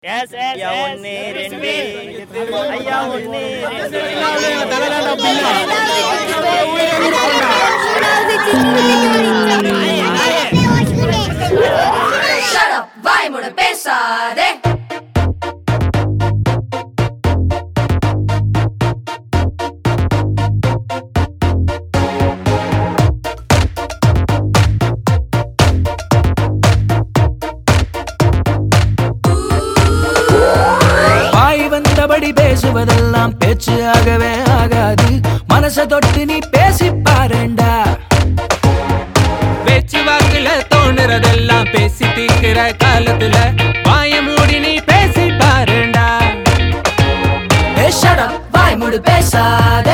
S ஐயா ஒன்னு ரெண்டு ஐயா ஒன்னு Shut up, வாய்மூட பேசாதே வாய் வந்தபடி பேசுவதெல்லாம் பேச்சு ஆகவே ஆகாது மனச தொட்டு நீ பேசி பாருண்டா பேச்சு வாக்குல தோணுறதெல்லாம் பேசி தீக்கிற காலத்துல வாய மூடி நீ பேசி பாருண்டா ஏ ஷட் அப் வாய் மூடு பேசாதே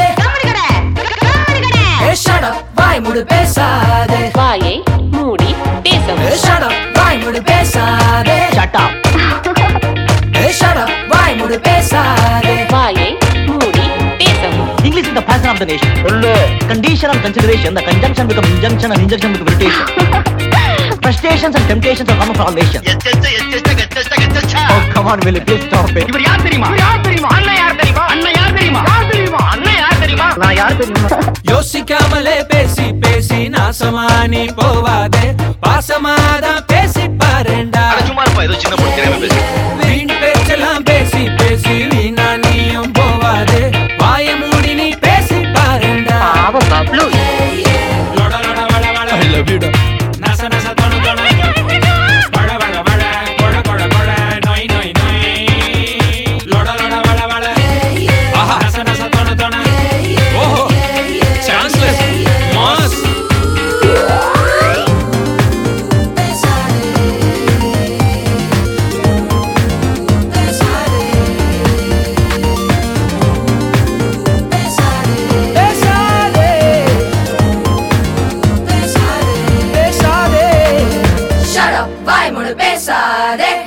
ஏ ஷட் அப் வாய் மூடு பேசாதே வாயை மூடி பேசவும் ஏ ஷட் அப் வாய் மூடு பேசாதே ஷட் அப் ஏ ஷட் அப் வாய் மூடு பேசாதே வாயை மூடி பேசவும் English is the passion of the nation. Condition and consideration, the conjunction become injunction and injunction become irritation. Frustrations and temptations are common for all nations. Oh, come on, Willie, please stop it. இவர் யார் தெரியுமா இவர் யார் தெரியுமா அண்ணன் யார் தெரியுமா அண்ணன் யார் தெரியுமா யார் தெரியுமா அண்ணன் யார் தெரியுமா நான் யார் தெரியுமா யோசிக்காமலே பேசி பேசி நாசமா நீ போவாதே பாசமாதான் பேசி பாருண்டா சும்மா இருப்பா ஏதோ சின்ன பொண்ணு தெரியாம பேசு வீண் பேச்செல்லாம் பேசி பேசி வீணா நீயும் போவாதே வாய மூடி நீ பேசி பாருண்டா லொட லொட வள வள I love you நச நச தொணு தொணு வள வள வள கொழ கொழ கொழ நொய் நொய் நொய் லொட லொட வள வள ஆஹா நச நச தொணு தொணு ஓஹோ சான்ஸ்லெஸ் மாஸ் பேசாதே பேசாதே Shut up, வாய்மூட பேசாதே